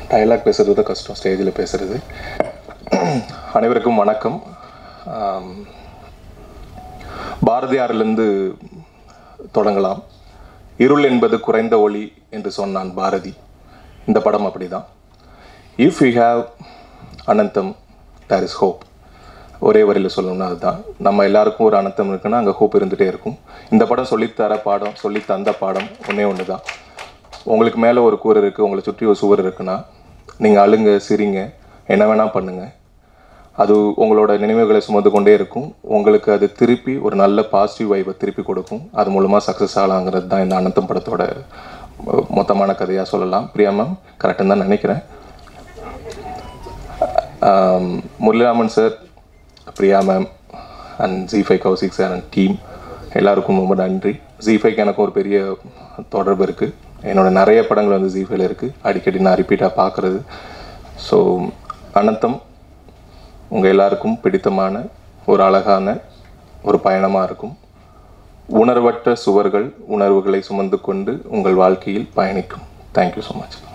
dialogue பேசுறது தான் கஷ்டம் ஸ்டேஜில் பேசுறது அனைவருக்கும் வணக்கம் ஆம், பாரதியாரிலிருந்து தொடங்கலாம் இருள் என்பது குறைந்த ஒளி என்று சொன்னான் பாரதி இந்த படம் அப்படிதான் இஃப் யூ ஹாவ் அனந்தம் தேர் இஸ் ஹோப் ஒரே வரியில் சொல்லணும்னா அதுதான் நம்ம எல்லாருக்கும் ஒரு அனந்தம் இருக்குன்னா அங்கே ஹோப் இருந்துகிட்டே இருக்கும் இந்த படம் சொல்லித்தர பாடம் சொல்லி தந்த பாடம் ஒன்றே ஒன்று தான் உங்களுக்கு மேலே ஒரு கூரை இருக்குது உங்களை சுற்றி ஒரு சுவர் இருக்குன்னா நீங்கள் அழுங்க சிரிங்க என்ன வேணால் பண்ணுங்கள் அது உங்களோட நினைவுகளை சுமந்து கொண்டே இருக்கும் உங்களுக்கு அது திருப்பி ஒரு நல்ல பாசிட்டிவ் வைவை திருப்பி கொடுக்கும் அது மூலமாக சக்ஸஸ் ஆகலாங்கிறது தான் இந்த அனந்தம் படத்தோட அஹ், மொத்தமான கதையாக சொல்லலாம் பிரியா மேம் கரெக்டுன்னு தான் நினைக்கிறேன் ஆம், Muraliraman sir Priya ma'am and G five Kaushik sir and team எல்லாருக்கும் ரொம்ப நன்றி ஜி ஃபைவ்க்கு எனக்கு ஒரு பெரிய தொடர்பு இருக்குது என்னோட நிறைய படங்கள் வந்து ஜி ஃபைவ்ல இருக்குது அடிக்கடி நான் ரிப்பீட்டாக பார்க்குறது ஸோ அனந்தம் உங்கள் எல்லாருக்கும் பிடித்தமான ஒரு அழகான ஒரு பயணமாக இருக்கும் உணர்வற்ற சுவர்கள் உணர்வுகளை சுமந்து கொண்டு உங்கள் வாழ்க்கையில் பயணிக்கும் தேங்க்யூ ஸோ மச்